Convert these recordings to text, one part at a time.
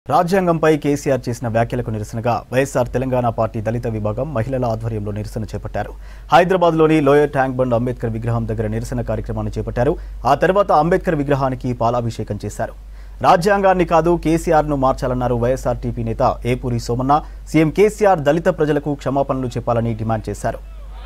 రాజ్యాంగంపై కేసీఆర్ చేసిన వ్యాఖ్యలకు నిరసనగా వైఎస్ఆర్ తెలంగాణ పార్టీ దళిత విభాగం మహిళల ఆధ్వర్యంలో నిరసన చేపట్టారు హైదరాబాద్లోని లోయర్ ట్యాంక్ బండ్ అంబేద్కర్ విగ్రహం దగ్గర నిరసన కార్యక్రమాన్ని చేపట్టారు ఆ తర్వాత అంబేద్కర్ విగ్రహానికి పాలాభిషేకం చేశారు రాజ్యాంగాన్ని కాదు కేసీఆర్ ను మార్చాలన్నారు వైఎస్ఆర్టీపీ నేత ఏపూరి సోమన్న సీఎం కేసీఆర్ దళిత ప్రజలకు క్షమాపణలు చెప్పాలని డిమాండ్ చేశారు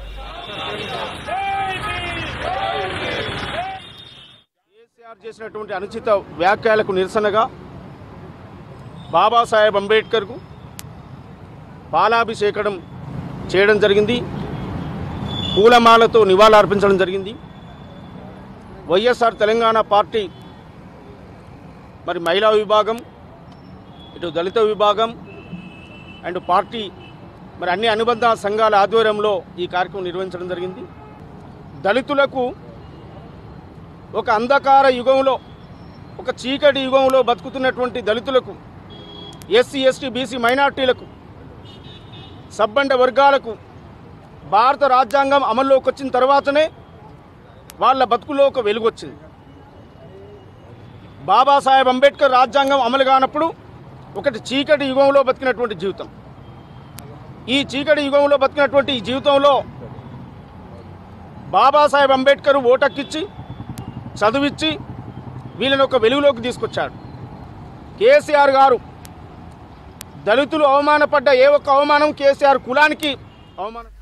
కేసీఆర్ చేసినటువంటి అనుచిత వ్యాఖ్యలకు నిరసనగా బాబాసాహెబ్ అంబేద్కర్కు పాలాభిషేకం చేయడం జరిగింది పూలమాలతో నివాళులర్పించడం జరిగింది వైఎస్ఆర్ తెలంగాణ పార్టీ మరి మహిళా విభాగం ఇటు దళిత విభాగం అండ్ పార్టీ మరి అన్ని అనుబంధ సంఘాల ఆధ్వర్యంలో ఈ కార్యక్రమం నిర్వహించడం జరిగింది దళితులకు ఒక అంధకార యుగంలో ఒక చీకటి యుగంలో బతుకుతున్నటువంటి దళితులకు ఎస్సీ ఎస్టీ బీసీ మైనార్టీలకు సబ్బండ వర్గాలకు భారత రాజ్యాంగం అమల్లోకి వచ్చిన తర్వాతనే వాళ్ళ బతుకులో ఒక వెలుగు వచ్చింది బాబాసాహెబ్ అంబేద్కర్ రాజ్యాంగం అమలు కానప్పుడు ఒకటి చీకటి యుగంలో బతికినటువంటి జీవితం ఈ చీకటి యుగంలో బతికినటువంటి ఈ జీవితంలో బాబాసాహెబ్ అంబేద్కర్ ఓటక్కిచ్చి చదివిచ్చి వీళ్ళని ఒక వెలుగులోకి తీసుకొచ్చాడు కేసీఆర్ గారు దళితులు అవమానపడ్డ ఏ ఒక్క అవమానం కేసీఆర్ కులానికి అవమానం